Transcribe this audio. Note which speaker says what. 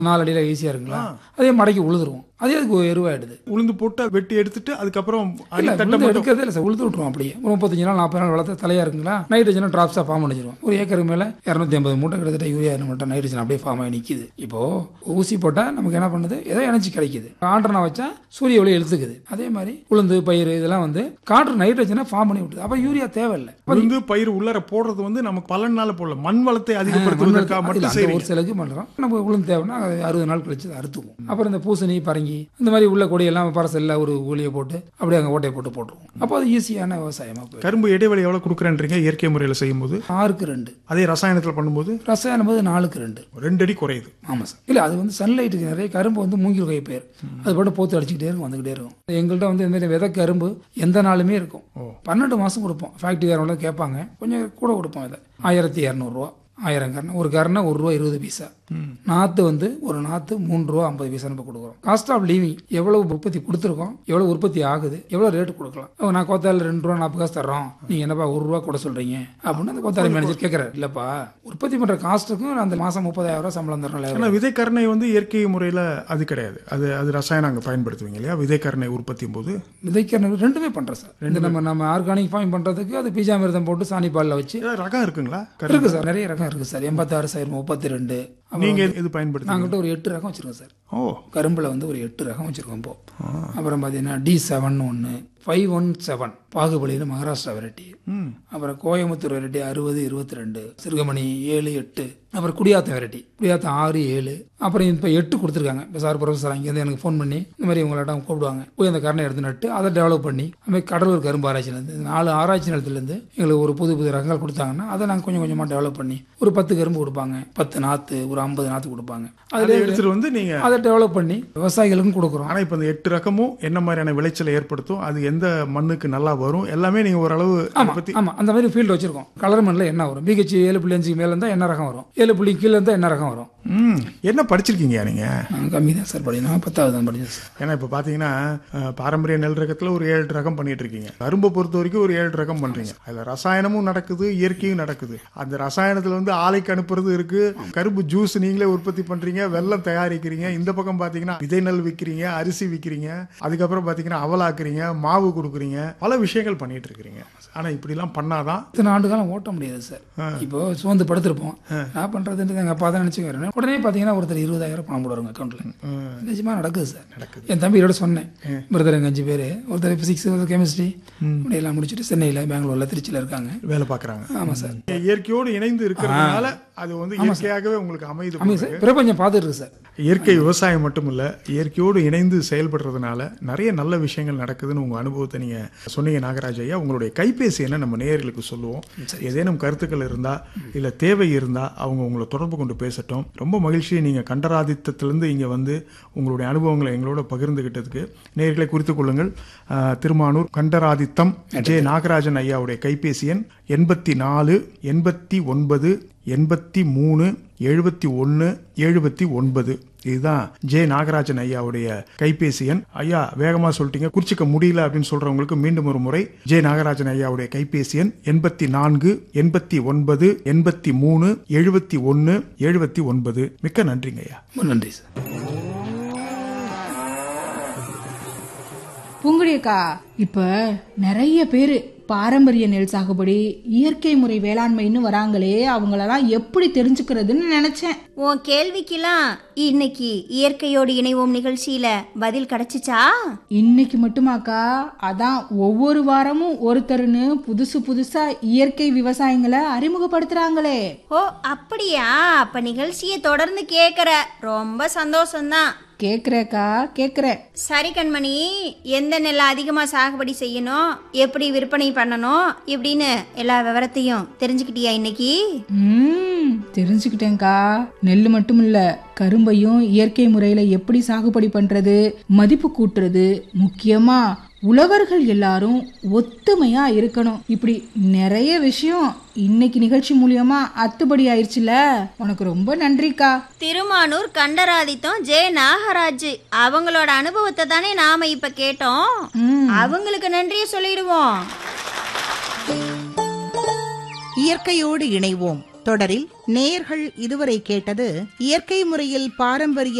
Speaker 1: நாலு அடியில் ஈஸியாக இருக்குங்களா அதே மடக்கி உழுதுருவோம் அதே அதுக்கு எருவாயிடுது
Speaker 2: உளுந்து போட்டு வெட்டி எடுத்துட்டு அதுக்கப்புறம்
Speaker 1: இல்ல
Speaker 2: அடித்தட்டை
Speaker 1: உளுந்து
Speaker 2: மட்டும்
Speaker 1: எடுக்கிறதே இல்லை சார் உளுந்து விட்டுருவோம் அப்படியே ஒரு முப்பத்தஞ்சு நாள் நாற்பது நாள் வளர்த்த தலையா இருக்குங்களா நைட்ரஜன் ட்ராப்ஸாக ஃபார்ம் பண்ணிச்சிருவோம் ஒரு ஏக்கருக்கு மேலே இரநூத்தி ஐம்பது மூட்டை கிட்டத்தட்ட யூரியா மூட்டை நைட்ரஜன் அப்படியே ஃபார்ம் ஆகி நிற்கிது இப்போ ஊசி போட்டால் நமக்கு என்ன பண்ணுது ஏதோ எனர்ஜி கிடைக்குது ஆண்டனா வச்சா சூரிய ஒளி இழுத்துக்குது அதே மாதிரி உளுந்து பயிர் இதெல்லாம் வந்து காற்று நைட்ரஜனை ஃபார்ம் பண்ணி விட்டுது அப்போ யூரியா தேவையில்லை
Speaker 2: உளுந்து பயிர் உள்ளர போடுறது வந்து நமக்கு பலனால போடல மண் வளத்தை அதிகப்படுத்துவதற்காக
Speaker 1: இல்ல,
Speaker 2: மட்டும்
Speaker 1: அந்த
Speaker 2: சரி
Speaker 1: ஒரு சிலருக்கு பண்றோம் நம்ம உளுந்து தேவைன்னா அது அறுபது நாள் கழிச்சு அதை அறுத்துக்குவோம் அப்புறம் இந்த பூசணி பரங்கி இந்த மாதிரி உள்ள கொடியெல்லாம் பரசல்ல ஒரு ஊழியை போட்டு அப்படியே அங்கே ஓட்டையை போட்டு போட்டுருவோம் அப்போ அது ஈஸியான விவசாயமா போயிடும்
Speaker 2: கரும்பு இடைவெளி எவ்வளவு கொடுக்குறேன்றீங்க இயற்கை முறையில் செய்யும்போது
Speaker 1: ஆறுக்கு ரெண்டு
Speaker 2: அதே ரசாயனத்தில் பண்ணும்போது
Speaker 1: ரசாயனம் போது நாலுக்கு ரெண்டு
Speaker 2: ரெண்டு அடி குறையுது
Speaker 1: ஆமாம் சார் இல்லை அது வந்து சன்லைட்டுக்கு நிறைய கரும்பு வந்து மூங்கில் கை பயிர் அது போட்டு போத்து அடிச்சுக்கிட்டே இருக்கும் வந்துக்கிட்டே இருக்கும் எங்கள்கிட்ட வந்து இந்த மாதிரி விதை கரும்பு எந்த நாளுமே இருக்கும் பன்னெண்டு மாதம் கொடுப்போம் ஃபேக்ட்ரிக்காரங்கள கேட்பாங்க கொஞ்சம் கூட கொடுப்போம் இதை ஆயிரத்தி இரநூறுவா ஆயிரம் கரணை ஒரு கரணை ஒரு ரூபா இருபது பைசா நாற்று வந்து ஒரு நாற்று மூணு ரூபா ஐம்பது பைசா நம்ம கொடுக்குறோம் காஸ்ட் ஆஃப் லிவிங் எவ்வளவு உற்பத்தி கொடுத்துருக்கோம் எவ்வளவு உற்பத்தி ஆகுது எவ்வளவு ரேட்டு கொடுக்கலாம் ஓ, நான் கோத்தால ரெண்டு ரூபா நாற்பது காசு தர்றோம் நீங்க என்னப்பா ஒரு ரூபா கூட சொல்றீங்க அப்படின்னு அந்த கோத்தாரி மேனேஜர் கேட்கறாரு இல்லப்பா உற்பத்தி பண்ற காஸ்ட்டுக்கும் அந்த மாசம் முப்பதாயிரம் ரூபாய் சம்பளம் தரணும்
Speaker 2: ஆனா விதைக்கரணை வந்து இயற்கை முறையில் அது கிடையாது அது அது ரசாயனம் அங்கே பயன்படுத்துவீங்க இல்லையா விதைக்கரணை உற்பத்தியும் போது
Speaker 1: விதைக்கிற ரெண்டுமே பண்றோம் சார் ரெண்டு நம்ம நம்ம ஆர்கானிக் ஃபார்ம் பண்றதுக்கு அது பீஜாமிர்தம் போட்டு சாணி பால்ல வச்சு
Speaker 2: ஏதாவது ரகம் இருக்குங்களா கரு-
Speaker 1: இருக்கு சார் நிறைய ரகம் இருக்கு சார் எண்பத்தாறு சாயிரம் முப்பத்தி ரெண்டு
Speaker 2: நீங்க எது பயன்படுத்துங்க
Speaker 1: நாங்கிட்ட ஒரு எட்டு ரகம் வச்சிருக்கோம் சார்
Speaker 2: ஓ
Speaker 1: கரும்புல வந்து ஒரு எட்டு ரகம் வச்சிருக்கோம் இப்போ அப்புறம் பார்த்தீங்கன்னா டி செவன் ஒன்று ஃபைவ் ஒன் செவன் பாகுபலியில் மகாராஷ்டிரா வெரைட்டி அப்புறம் கோயம்புத்தூர் வெரைட்டி அறுபது இருபத்தி ரெண்டு சிறுகமணி ஏழு எட்டு அப்புறம் குடியாத்தம் வெரைட்டி குடியாத்தம் ஆறு ஏழு அப்புறம் இப்போ எட்டு கொடுத்துருக்காங்க இப்போ சார் ப்ரொஃபஸர் அங்கேருந்து எனக்கு ஃபோன் பண்ணி இந்த மாதிரி உங்கள்ட்ட கூப்பிடுவாங்க போய் அந்த கரணை எடுத்து நட்டு அதை டெவலப் பண்ணி அதுமாதிரி கடலூர் கரும்பு ஆராய்ச்சியிலேருந்து நாலு ஆராய்ச்சி நிலத்துலேருந்து எங்களுக்கு ஒரு புது புது ரகங்கள் கொடுத்தாங்கன்னா அதை நாங்கள் கொஞ்சம் கொஞ்சமாக டெவலப் பண்ணி ஒரு பத்து கரும்பு கொடுப்பாங்க பத்து நாற்று ஒரு ஐம்பது நாற்று கொடுப்பாங்க
Speaker 2: அதை
Speaker 1: அதில்
Speaker 2: எடுத்துட்டு வந்து நீங்க
Speaker 1: அதை டெவலப் பண்ணி விவசாயிகளுக்கும் கொடுக்குறோம்
Speaker 2: ஆனா இப்ப இந்த எட்டு ரகமும் என்ன மாதிரியான விளைச்சலை ஏற்படுத்தும் அது எந்த மண்ணுக்கு நல்லா வரும் எல்லாமே நீங்க ஓரளவு அதை
Speaker 1: ஆமா
Speaker 2: பத்தி
Speaker 1: ஆமா அந்த மாதிரி ஃபீல்டு வச்சிருக்கோம் கலர் மண்ணில் என்ன வரும் பிஹெச் ஏழு புள்ளி அஞ்சுக்கு மேல இருந்தா என்ன ரகம் வரும் ஏழு புள்ளி கீழே இருந்தா என்ன ரகம் வரும்
Speaker 2: ம் என்ன படிச்சிருக்கீங்க நீங்க
Speaker 1: நான் கம்மி தான் சார் படிக்கணும் நான் பத்தாவது தான் படிச்சேன் சார்
Speaker 2: ஏன்னா இப்ப பாத்தீங்கன்னா அஹ், பாரம்பரிய நெல் ரகத்துல ஒரு ஏழு ரகம் பண்ணிட்டு இருக்கீங்க கரும்பை பொறுத்த வரைக்கும் ஒரு ஏழு ரகம் பண்றீங்க அதுல ரசாயனமும் நடக்குது இயற்கையும் நடக்குது அந்த ரசாயனத்துல வந்து ஆலைக்கு அனுப்புறது இருக்கு கரும்பு ஜூஸ் நீங்களே உற்பத்தி பண்றீங்க வெல்லம் தயாரிக்கிறீங்க இந்த பக்கம் பாத்தீங்கன்னா விதை நெல் விக்கிறீங்க அரிசி விக்கிறீங்க அதுக்கப்புறம் பாத்தீங்கன்னா அவலாக்குறீங்க மாவு கொடுக்குறீங்க பல விஷயங்கள் பண்ணிட்டு இருக்கிறீங்க ஆனா இப்படி எல்லாம் பண்ணாதான்
Speaker 1: இத்தனை ஆண்டு காலம் ஓட்ட முடியாது சார் இப்போ சோர்ந்து படுத்திருப்போம் நான் பண்றதுன்றது எங்க அப்பா தான் நினைச்சுக்கிறேன் உடனே பாத்தீங்கன்னா ஒருத்தர் இருபதாயிரம் பணம் போடுவாங்க அக்கௌண்ட்ல நிஜமா நடக்குது சார் நடக்குது என் தம்பியோட சொன்னேன் பிரதர் எங்க அஞ்சு பேர் ஒருத்தர் பிசிக்ஸ் ஒருத்தர் கெமிஸ்ட்ரி எல்லாம் முடிச்சுட்டு சென்னையில பெங்களூர்ல திருச்சியில இருக்காங்க
Speaker 2: வேலை பாக்குறாங்க
Speaker 1: ஆமா சார்
Speaker 2: இயற்கையோடு இணைந்து இருக்கிறதுனால அது வந்து இயற்கையாகவே உங்களுக்கு அமையுது
Speaker 1: ஆமாம் சார் பிரபஞ்சம் பார்த்துட்டு இருக்கு சார்
Speaker 2: இயற்கை விவசாயம் மட்டும் இல்ல இயற்கையோடு இணைந்து செயல்படுறதுனால நிறைய நல்ல விஷயங்கள் நடக்குதுன்னு உங்க அனுபவத்தை நீங்க சொன்னீங்க நாகராஜ் ஐயா உங்களுடைய கைபேசி என்ன நம்ம நேயர்களுக்கு சொல்லுவோம் ஏதேனும் கருத்துக்கள் இருந்தா இல்ல தேவை இருந்தா அவங்க உங்களை தொடர்பு கொண்டு பேசட்டும் ரொம்ப மகிழ்ச்சி நீங்க கண்டராதித்தத்திலிருந்து இங்க வந்து உங்களுடைய அனுபவங்களை எங்களோட பகிர்ந்துகிட்டதுக்கு நேயர்களை குறித்துக் கொள்ளுங்கள் ஆஹ், திருமானூர் கண்டராதித்தம் ஜே நாகராஜன் ஐயாவுடைய கைபேசி எண் எண்பத்தி நாலு எண்பத்தி ஒன்பது எண்பத்தி மூணு எழுபத்தி ஒன்று எழுபத்தி ஒன்பது இதுதான் ஜே நாகராஜன் ஐயாவுடைய கைபேசி எண் ஐயா வேகமா சொல்லிட்டீங்க குறிச்சிக்க முடியல அப்படின்னு சொல்றவங்களுக்கு மீண்டும் ஒரு முறை ஜே நாகராஜன் ஐயாவுடைய கைபேசி எண் எண்பத்தி நான்கு எண்பத்தி ஒன்பது எண்பத்தி மூணு எழுபத்தி ஒன்று எழுபத்தி ஒன்பது மிக்க நன்றிங்க ஐயா
Speaker 1: ரொம்ப நன்றி சார்
Speaker 3: பூங்குடியக்கா இப்ப நிறைய பேரு பாரம்பரிய நெல் சாகுபடி இயற்கை முறை வேளாண்மைன்னு வராங்களே அவங்களெல்லாம் எப்படி தெரிஞ்சுக்கிறதுன்னு நினைச்சேன்
Speaker 4: உன் கேள்விக்கெல்லாம் இன்னைக்கு இயற்கையோடு இணைவோம் நிகழ்ச்சியில பதில் கிடைச்சிச்சா
Speaker 3: இன்னைக்கு மட்டுமாக்கா அதான் ஒவ்வொரு வாரமும் ஒருத்தருன்னு புதுசு புதுசா இயற்கை விவசாயிங்களை அறிமுகப்படுத்துறாங்களே
Speaker 4: ஓ அப்படியா அப்ப நிகழ்ச்சியை தொடர்ந்து கேக்குற ரொம்ப சந்தோஷம்தான்
Speaker 3: கேக்குறேக்கா கேக்குறேன்
Speaker 4: சரி கண்மணி எந்த நெல்லை அதிகமா சாகுபடி செய்யணும் எப்படி விற்பனை பண்ணணும் இப்படின்னு எல்லா விவரத்தையும் தெரிஞ்சுக்கிட்டியா இன்னைக்கு
Speaker 3: ம் தெரிஞ்சுக்கிட்டேன்க்கா நெல் மட்டும் இல்ல கரும்பையும் இயற்கை முறையில எப்படி சாகுபடி பண்றது மதிப்பு கூட்டுறது முக்கியமா உழவர்கள் எல்லாரும் ஒத்துமையா இருக்கணும் இப்படி நிறைய விஷயம் இன்னைக்கு நிகழ்ச்சி மூலியமா அத்துப்படி ஆயிடுச்சுல உனக்கு ரொம்ப நன்றிக்கா
Speaker 4: திருமானூர் கண்டராதித்தம் ஜே நாகராஜ் அவங்களோட அனுபவத்தை தானே நாம இப்ப கேட்டோம் அவங்களுக்கு நன்றியை சொல்லிடுவோம்
Speaker 5: இயற்கையோடு இணைவோம் தொடரில் நேயர்கள் இதுவரை கேட்டது இயற்கை முறையில் பாரம்பரிய